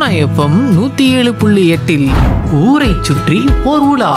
FM நூத்தி ஏழு புள்ளி எட்டில் ஊரை சுற்றி ஓர் உலா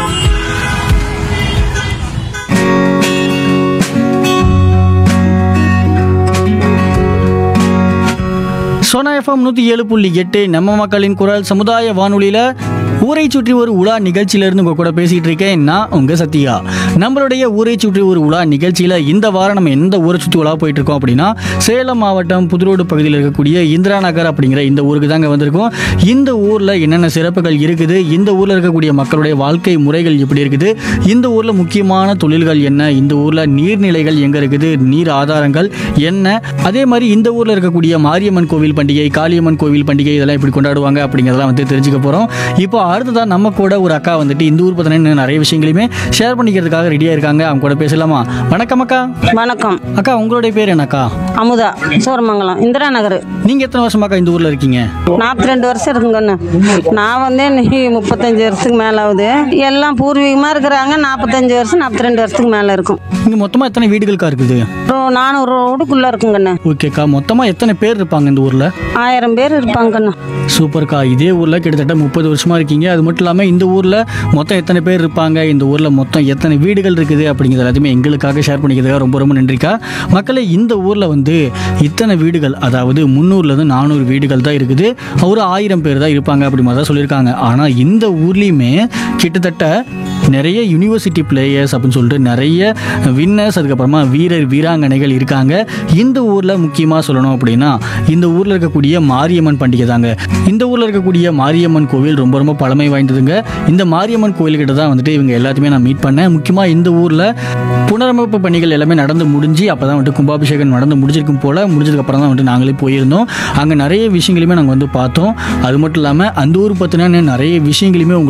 சோனா எஃப்எம் நூற்றி ஏழு புள்ளி எட்டு நம்ம மக்களின் குரல் சமுதாய வானொலியில் ஊரை சுற்றி ஒரு உலா நிகழ்ச்சியிலேருந்து உங்கள் கூட பேசிகிட்டு இருக்கேன் நான் உங்கள் சத்யா நம்மளுடைய ஊரை சுற்றி ஒரு உலா நிகழ்ச்சியில் இந்த வாரம் நம்ம எந்த ஊரை சுற்றி உலா போயிட்டு இருக்கோம் அப்படின்னா சேலம் மாவட்டம் புதுரோடு பகுதியில் இருக்கக்கூடிய இந்திரா நகர் அப்படிங்கிற இந்த ஊருக்கு தாங்க வந்திருக்கோம் இந்த ஊரில் என்னென்ன சிறப்புகள் இருக்குது இந்த ஊரில் இருக்கக்கூடிய மக்களுடைய வாழ்க்கை முறைகள் எப்படி இருக்குது இந்த ஊரில் முக்கியமான தொழில்கள் என்ன இந்த ஊரில் நீர்நிலைகள் எங்கே இருக்குது நீர் ஆதாரங்கள் என்ன அதே மாதிரி இந்த ஊரில் இருக்கக்கூடிய மாரியம்மன் கோவில் பண்டிகை காளியம்மன் கோவில் பண்டிகை இதெல்லாம் எப்படி கொண்டாடுவாங்க அப்படிங்கிறதெல்லாம் வந்து தெரிஞ்சுக்க போகிறோம் இப்போ அடுத்ததான் நம்ம கூட ஒரு அக்கா வந்துட்டு இந்த ஊர் பற்றின இன்னும் நிறைய விஷயங்களையுமே ஷேர் பண்ணிக்கிறதுக்காக ரெடியாக இருக்காங்க அவங்க கூட பேசலாமா வணக்கம் அக்கா வணக்கம் அக்கா உங்களுடைய பேர் என்னக்கா அமுதா சோரமங்கலம் இந்திரா நகர் நீங்கள் எத்தனை வருஷமாக்கா இந்த ஊரில் இருக்கீங்க நாற்பத்தி ரெண்டு வருஷம் இருக்குங்கண்ணு நான் வந்து இன்னைக்கு முப்பத்தஞ்சு வருஷத்துக்கு மேலே ஆகுது எல்லாம் பூர்வீகமாக இருக்கிறாங்க நாற்பத்தஞ்சு வருஷம் நாற்பத்தி ரெண்டு வருஷத்துக்கு மேலே இருக்கும் இங்கே மொத்தமாக எத்தனை வீடுகளுக்கா இருக்குது ஒரு நானூறு ரோடுக்குள்ளே இருக்குங்கண்ணு ஓகேக்கா மொத்தமாக எத்தனை பேர் இருப்பாங்க இந்த ஊரில் ஆயிரம் பேர் இருப்பாங்கண்ணு சூப்பர்க்கா இதே ஊரில் கிட்டத்தட்ட முப்பது வருஷமாக இருக்கீங்க அது மட்டும் இல்லாமல் இந்த ஊரில் மொத்தம் எத்தனை பேர் இருப்பாங்க இந்த ஊரில் மொத்தம் எத்தனை வீடுகள் இருக்குது அப்படிங்கிறது எல்லாத்தையுமே எங்களுக்காக ஷேர் பண்ணிக்கிறதுக்காக ரொம்ப ரொம்ப நன்றிக்கா மக்களே இந்த ஊரில் வந்து இத்தனை வீடுகள் அதாவது முந்நூறுலேருந்து நானூறு வீடுகள் தான் இருக்குது ஒரு ஆயிரம் பேர் தான் இருப்பாங்க அப்படி மாதிரி தான் சொல்லியிருக்காங்க ஆனால் இந்த ஊர்லேயுமே கிட்டத்தட்ட நிறைய யூனிவர்சிட்டி பிளேயர்ஸ் அப்படின்னு சொல்லிட்டு நிறைய வின்னர்ஸ் அதுக்கப்புறமா வீரர் வீராங்கனைகள் இருக்காங்க இந்த ஊரில் முக்கியமாக சொல்லணும் அப்படின்னா இந்த ஊரில் இருக்கக்கூடிய மாரியம்மன் பண்டிகை தாங்க இந்த ஊரில் இருக்கக்கூடிய மாரியம்மன் கோவில் ரொம்ப ரொம்ப பழமை வாய்ந்ததுங்க இந்த மாரியம்மன் கோயில்கிட்ட தான் வந்துட்டு இவங்க எல்லாத்தையுமே நான் மீட் பண்ணேன் முக்கியமாக இந்த ஊரில் புனரமைப்பு பணிகள் எல்லாமே நடந்து முடிஞ்சு அப்போ தான் வந்துட்டு கும்பாபிஷேகம் நடந்து முடிஞ்சிருக்கும் போல் முடிஞ்சதுக்கப்புறம் தான் வந்துட்டு நாங்களே போயிருந்தோம் அங்கே நிறைய விஷயங்களையுமே நாங்கள் வந்து பார்த்தோம் அது மட்டும் இல்லாமல் அந்த ஊர் பற்றின நிறைய விஷயங்களையுமே உங்களுக்கு